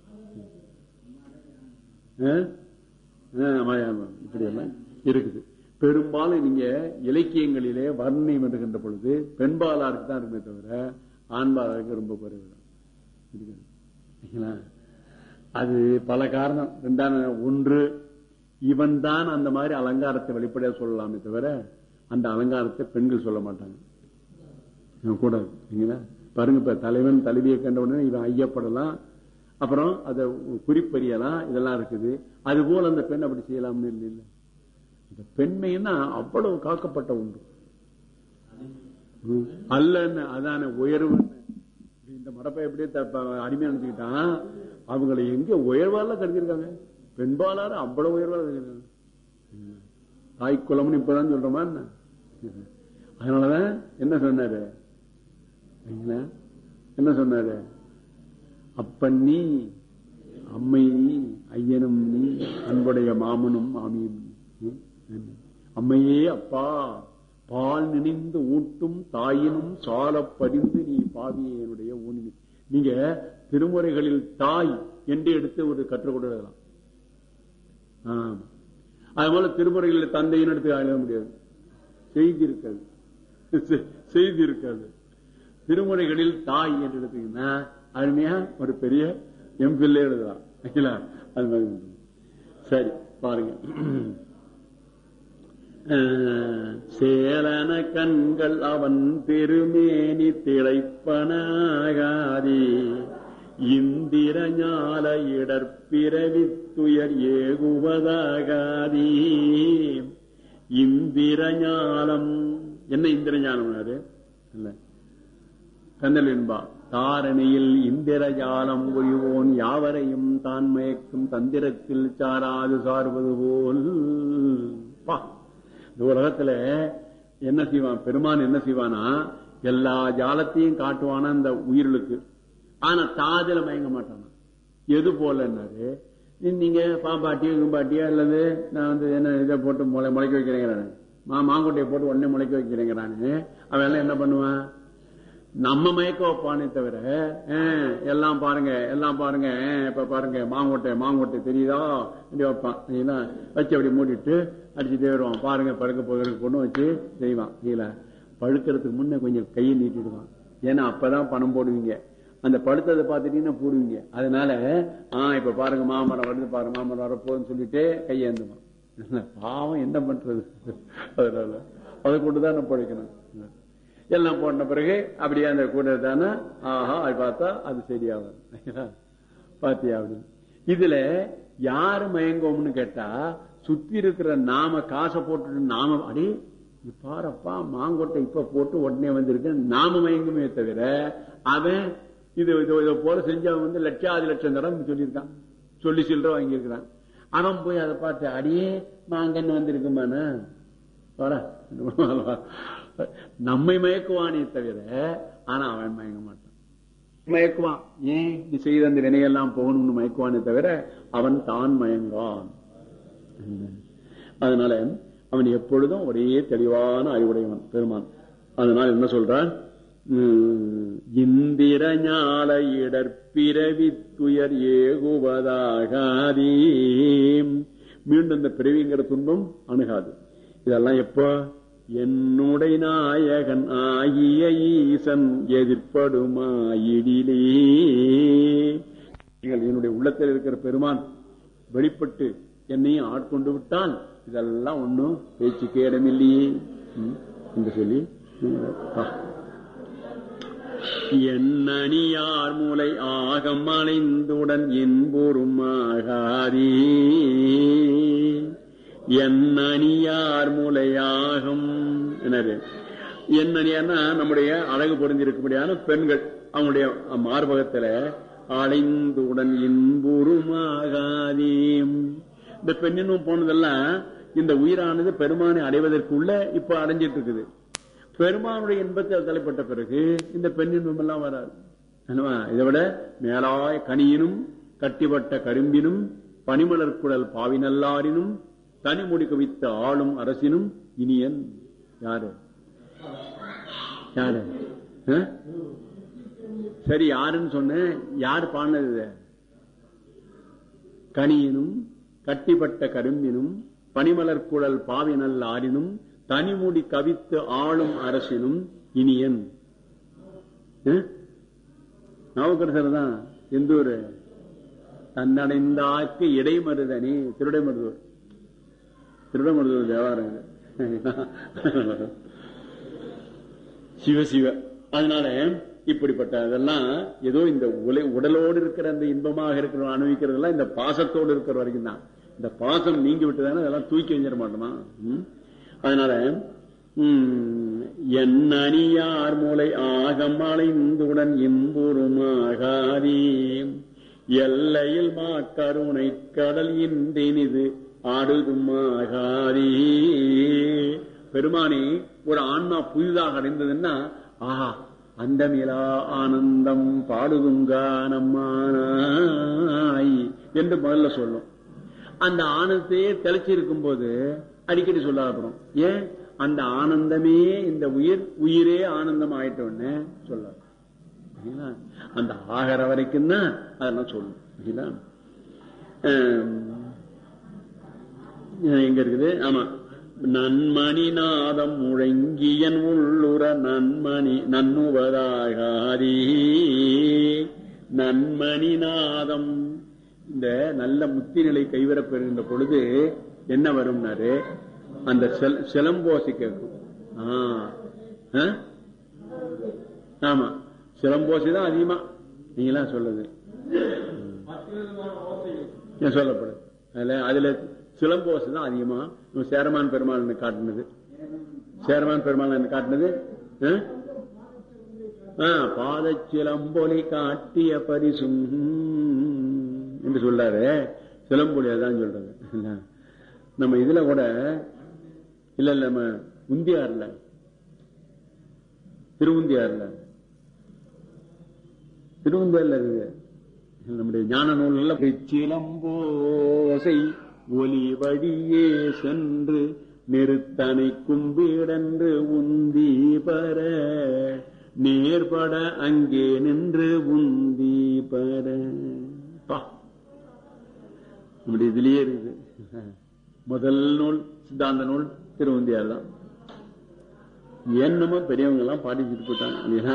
Speaker 2: இப்படி எல்லாம் இருக்குது பெரும்பாலும் நீங்க இலக்கியங்களிலே வர்ணனை வருகின்ற பொழுது பெண்பாலாருக்கு தான் இருக்குமே தவிர ஆண்பாலாருக்கு ரொம்ப குறைவு அது பல காரணம் ரெண்டான ஒன்று இவன் தான் அந்த மாதிரி அலங்காரத்தை வெளிப்படையா சொல்லலாமே தவிர அந்த அலங்காரத்தை பெண்கள் சொல்ல மாட்டாங்க கூடாது பாருங்க இப்ப தலைவன் தலைவியை கண்ட உடனே இவன் ஐயப்படலாம் அப்புறம் அதை குறிப்பறியலாம் இதெல்லாம் இருக்குது அது போல அந்த பெண் அப்படி செய்யலாம்னு இல்லை இந்த பெண்மைன்னா அவ்வளவு காக்கப்பட்ட உண்டு அல்லன்னு அதான உயர்வு இந்த மடப்பை எப்படியே அருமையா நினைச்சுக்கிட்டான் அவங்களை எங்க உயர்வால கருதிருக்காங்க பெண்பாலாரு அவ்வளவு உயர்வால கருதிருக்காங்க தாய்க்குளம்னு இப்பதான் சொல்றோமா என்ன அதனாலதான் என்ன சொன்னாரு என்ன சொன்னாரு அப்ப நீ அம்மை நீ ஐயனும் நீ அன்புடைய மாமனும் மாமியும் நீ. அம்மையே அப்பா பால் நினைந்து ஊட்டும் தாயினும் சாலப் படிந்து நீ பாவியே என்னுடைய ஊனி நீங்க திருமுறைகளில் தாய் என்று எடுத்து ஒரு கற்றுக் கொடுக்கலாம் ஆமா. அது போல திருமுறைகளில் தந்தையின் எடுத்து எழுத முடியாது செய்தி இருக்காது செ- செய்தி இருக்காது திருமுறைகளில் தாய் என்று எடுத்தீங்கன்னா அருமையா ஒரு பெரிய எம்பில்லே எழுதலாம் சரிங்களா? அது மாதிரி உண்டு. சரி பாருங்க அஹ், சேலன கண்கள் அவன் திருமேனி திளைப்பனாகாதே இந்திர ஞால இடற்பிறவித்துயர் ஏகுவதாகாதே இந்திர ஞாலம் என்ன இந்திர ஞானம் இல்ல கந்தல் என்பா தாரணியில் இந்திர ஜாலம் ஒழிவோன் யாவரையும் தான் மயக்கும் தந்திரத்தில் சாராது சார்வது போல் பா இந்த உலகத்துல என்ன செய்வான் பெருமான் என்ன செய்வானா எல்லா ஜாலத்தையும் காட்டுவானா இந்த உயிர்களுக்கு ஆனா தாதில மயங்க மாட்டானா எது போலன்னாரு நீங்க பாம்பாட்டியோ கும்பாட்டியோ அல்லது நான் வந்து என்ன இதை போட்டு முளை முளைக்க வைக்கிறேங்கிறானு மா மாங்கொட்டையை போட்டு உடனே முளைக்க வைக்கிறேங்கிறானு அவன் எல்லாம் என்ன பண்ணுவான் நம்ம மயக்க வைப்பானே தவிர அஹ், எல்லாம் பாருங்க எல்லாம் பாருங்க அஹ், இப்ப பாருங்க மாங்கொட்டை மாங்கொட்டை தெரியுதா இப்படி வைப்பான் சரிங்களா வச்சு அப்படி மூடிட்டு அடிச்சுட்டே வருவான் பாருங்க படுக்க போகிறதுக்கு பொண்ணு வச்சு செய்வான் சரிங்களா பழுக்கிறதுக்கு முன்ன கொஞ்சம் கையை நீட்டிடுவான் ஏன்னா அப்பதான் பணம் போடுவீங்க அந்த படுத்ததை பார்த்துட்டீங்கன்னா போடுவீங்க அதனால ஆஹ் இப்ப பாருங்க மாமரம் வருது பாருங்க மாமரம் வரப்போகுதுன்னு சொல்லிட்டு கையேந்துவான் பாவம் என்ன பண்றது அதனால அதை கொண்டுதான் நம்ம பழைக்கணும் எல்லாம் போன பிறகு அப்படியே அந்த கூட தானே ஆஹா அது பார்த்தா அது சரியாகும் பாத்தியா அப்படி இதுல யாரு மயங்கோம்னு கேட்டா சுத்தி இருக்கிற நாம காசை போட்டுட்டு நாம அடி இது பாரப்பா மாங்கொட்டை இப்ப போட்டு உடனே வந்திருக்கு நாம மயங்குமே தவிர அவன் இது இது- இதை போல செஞ்சவன் வந்து லட்சாதி லட்சம் தரம் சொல்லியிருக்கான் சொல்லி சில்லற வாங்கியிருக்கிறான் அவன் போய் அதை பார்த்து அடியே மாங்கன்னு வந்திருக்குமானா வர நம்மை மயக்குவானே தவிர ஆனா அவன் மயங்க மாட்டான் மயக்குவான் ஏன் நீ செய்த அந்த வினையெல்லாம் போகணும்னு மயக்குவானே தவிர அவன் தான் மயங்கான் அதனால அவன் எப்பொழுதும் ஒரே தெளிவான அறிவுடையவன் பெருமான் அதனால என்ன சொல்றான் உம், இந்திர ஞால இடற்பிறவி துயர் ஏகுவதாகாதே மீண்டும் இந்த பிறவிங்கிற துன்பம் அணுகாது இதெல்லாம் எப்போ என்னுடைய நாயகன் ஆகிய ஈசன் எதிர்ப்படுமாயிடிலே நீங்கள் என்னுடைய உள்ளத்தில் இருக்கிற பெருமான் வெளிப்பட்டு என்னையும் ஆட்கொண்டு விட்டால் இதெல்லாம் ஒண்ணும் பேச்சுக்கே இடமில்லையே ம், என்று சொல்லி ஆ. எண்ணணியார் மூலை ஆகம் அணைந்துடன் என்போரும் ஆகாதே எண்ணணியார் மூலையாகும் என்னது எண்ணணியார்னா நம்முடைய அழகு பொருந்திருக்கும்படியான பெண்கள் அவங்களுடைய மார்பகத்துல அலைந்துடன் இன்புறுமாகாதே இந்த பெண்ணினும் போனதெல்லாம் இந்த உயிரானது பெருமானை அடைவதற்குள்ள இப்ப அடைஞ்சிட்டு இருக்குது பெருமானுடைய இன்பத்தில் தலைப்பட்ட பிறகு இந்த பெண்ணின்பம் எல்லாம் வராது என்னவா? இதை விட மேலாய கனியினும் கட்டிப்பட்ட கரும்பினும் பனிமலர் குழல் பாவினல்லாரினும் தனிமுடி குவித்த ஆளும் அரசினும் இனியன் யாரு யாரு ஆ? சரி யாருன்னு சொன்னேன் யார் பாடினது இத? கனியினும் கட்டிப்பட்ட கரும்பினும் பனிமலர் குழல் பாவினல் ஆறினும் தனிமுடி கவித்து ஆளும் அரசினும் இனியன் நாவுக்கரசர் தான் எந்தூர் தன்னடைந்தாக்கு இடைமருதனி திருடைமருதூர் திருடமருதூர் தேவாரம் இது. சிவ சிவ அதனால இப்படிப்பட்ட இதெல்லாம் ஏதோ இந்த உலை உடலோடு இருக்கிற அந்த இன்பமாக இருக்கிற அனுபவிக்கிறதெல்லாம் இந்த பாசத்தோடு இருக்கிற வரைக்கும் தான் இந்த பாசம் நீங்கி விட்டுதானே அதெல்லாம் தூக்கி வஞ்சிட மாட்டோமா ம்? அதனால ம், என் அணியார் மூளை ஆகம் அலைந்துடன் இன்புறுமாகாதே எல்லையில் மா கருணை கடல் இன்றினிது ஆடுதுமாகாதே பெருமானி ஒரு ஆன்மா புதிதாக அடைந்ததுன்னா ஆஹா அந்தமிலா ஆனந்தம் பாடுதுங்கா நம்மானாய் என்று முதல்ல சொல்லும் அந்த ஆனந்தத்தையே தெளிச்சு இருக்கும் போது அடிக்கடி சொல்லாதப்படும் ஏன் அந்த ஆனந்தமே இந்த உயிர் உயிரே ஆனந்தம் ஆயிட்ட உடனே சொல்லாது சரிங்களா? அந்த ஆகிற வரைக்கும் தான் அதெல்லாம் சொல்லும் சரிங்களா? ஆம், எங்க இருக்குது ஆமா நன்மணி நாதம் முழங்கியன் உள்ளுர நன்மணி நன்னுவதாகாரி நன்மணி நாதம் இந்த நல்ல முத்தி நிலை கைவரப் பெறுகின்ற பொழுது என்ன வரும்னாரு அந்த செல்- சிலம்போசி கேட்கும் ஆ. ஆ? ஆமா சிலம்போசி தான் அதிகமா நீங்களா சொல்லுது ஏன் சொல்லப்படுது அதுல அதுல சிலம்போசி தான் அதிகமா நம்ம சேரமான் பெருமாள் காட்டினது சேரமான் பெருமாள் காட்டினது ஆ? ஆ, பாதச்சிலம்பொலி காட்டிய பரிசும் என்று சொல்றாரு சிலம்பொலி அதான் சொல்றது இல்ல. நம்ம இதுல கூட இல்ல இல்ல நம்ம உந்தியார்ல திருவுந்தியார்ல திருவுந்தியார்ல இருக்கு நம்முடைய ஞான நூல்ல சிலம்போசை ஒலி வழியே சென்று நிறுத்தனை கும்பிடன்று உந்தி பர நேர்பட அங்கே நின்று உந்தி பர பா நம்முடைய இதுலயே இருக்குது முதல் நூல் சித்தாந்த நூல் திருவந்தியார் தான் என்னமோ பெரியவங்க எல்லாம் பாடிச்சுட்டு போயிட்டாங்க இல்லையா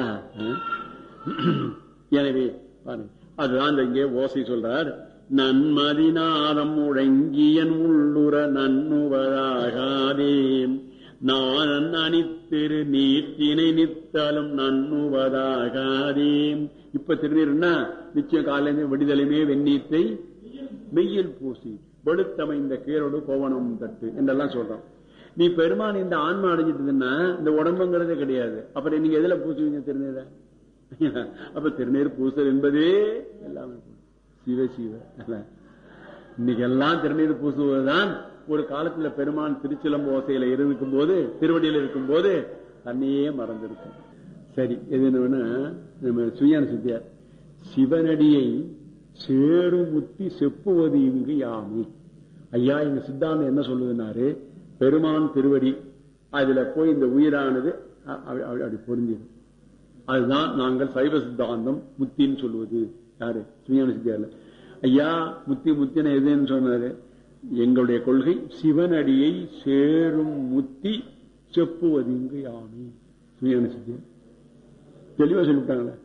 Speaker 2: எனவே பாருங்க அதுதான் இந்த இங்கே ஓசை சொல்றார் நன்மதிநாதம் முழங்கியன் உள்ளுர நன்னுவதாகாதே நான் அணித்திரு நீட்டினை நித்தாலும் நன்னுவதாகாதே இப்ப திருநீர்னா நிச்சயம் காலையில விடுதலைமே வெந்நீத்தை மெய்யில் பூசி வெளுத்தமைந்த கீரோடு கோவணம் தட்டு என்றெல்லாம் சொல்றோம் நீ பெருமான் இந்த ஆன்மா அடைஞ்சிட்டதுன்னா இந்த உடம்புங்கிறதே கிடையாது அப்புறம் நீங்க எதுல பூசுவீங்க திருநீரை அப்ப திருநீர் பூசல் என்பதே எல்லாமே பூ- சிவ சிவ அல்ல. இன்னைக்கு எல்லாம் திருநீர் பூசுவதுதான் ஒரு காலத்துல பெருமான் திருச்சிலம்பு ஓசையில இருக்கும் போது திருவடியில் இருக்கும் போது தன்னையே மறந்திருக்கும் சரி எது என்னன்னா நம்ம சுயான சித்தியார் சிவனடியை சேருமுத்தி செப்புவது இங்கு யாமி ஐயா எங்க சித்தாந்தம் என்ன சொல்லுதுன்னாரு பெருமான் திருவடி அதுல போய் இந்த உயிரானது அ- அப்படி அப்படி- அப்படி பொருந்திடும் அதுதான் நாங்கள் சைவ சித்தாந்தம் முத்தின்னு சொல்லுவது யாரு சுஞான சித்தியார்ல ஐயா முத்தி முத்தின எதுன்னு சொன்னாரு எங்களுடைய கொள்கை சிவனடியை சேரும் முத்தி செப்புவது இங்கு யாமி சுஞான சித்தியார் தெளிவா சொல்லிவிட்டாங்களே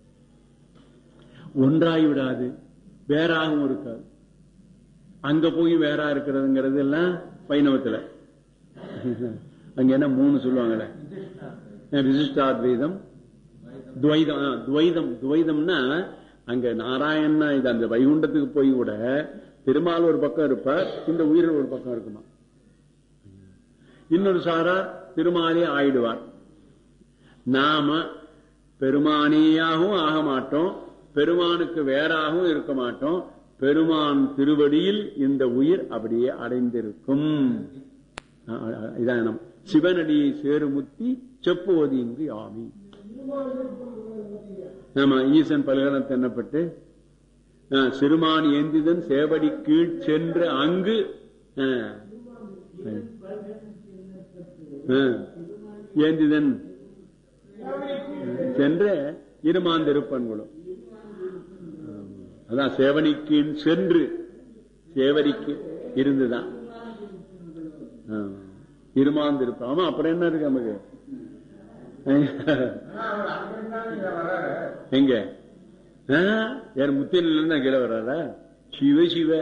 Speaker 2: ஒன்றாகி விடாது வேறாகவும் இருக்காது அங்க போய் வேறா இருக்கிறதுங்கிறது எல்லாம் வைணவத்துல அங்க என்ன மூணு சொல்லுவாங்கல்ல விசிஷ்டாத்வைதம் துவைதம் ஆ, துவைதம் துவைதம்னா அங்க நாராயணா இது அந்த வைகுண்டத்துக்கு போய் கூட திருமால் ஒரு பக்கம் இருப்பார் இந்த உயிரில் ஒரு பக்கம் இருக்குமா இன்னொரு சாரார் திருமாலே ஆயிடுவார் நாம பெருமானியாகவும் ஆக மாட்டோம் பெருமானுக்கு வேறாகவும் இருக்க மாட்டோம் பெருமான் திருவடியில் இந்த உயிர் அப்படியே அடைந்திருக்கும் அ- அ- இதான் நம் சிவனடியை சேருமுத்தி செப்புவது இங்கு ஆமி ஆமா ஈசன் பல்கலம் தென்னப்பட்டு ஆ, சிறுமான் ஏந்திதன் சேவடி கீழ் சென்று அங்கு ஆ, ஆ, ஏந்திதன் சென்று இருமாந்திருப்பன்களும் அதான் சேவனிக்கு சென்று சேவரிக்கு இருந்துதான் ஆமா. இருமாந்திருப்ப ஆமா அப்புறம் என்ன இருக்கு நமக்கு எங்க ஆ, யார் முத்தியில இருந்து கீழே வர்றாரா சிவ சிவ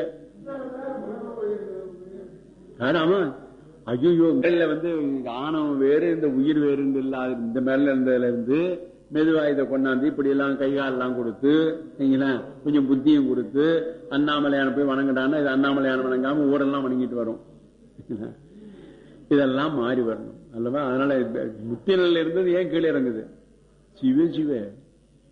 Speaker 2: ஆமா ஐயோ மேல வந்து ஆணவம் வேறு இந்த உயிர் வேறு இல்லாத இந்த மேல இருந்ததுல இருந்து மெதுவா இதை கொண்டாந்து இப்படி எல்லாம் கைகால் எல்லாம் கொடுத்து சரிங்களா கொஞ்சம் புத்தியும் கொடுத்து அண்ணாமலையான போய் வணங்கிட்டான்னா இது அண்ணாமலையான வணங்காம ஊரெல்லாம் வணங்கிட்டு வரும் இதெல்லாம் மாறி வரணும் அல்லவா அதனால முத்தி நிலையில இருந்தது ஏன் கீழே இறங்குது சிவ சிவ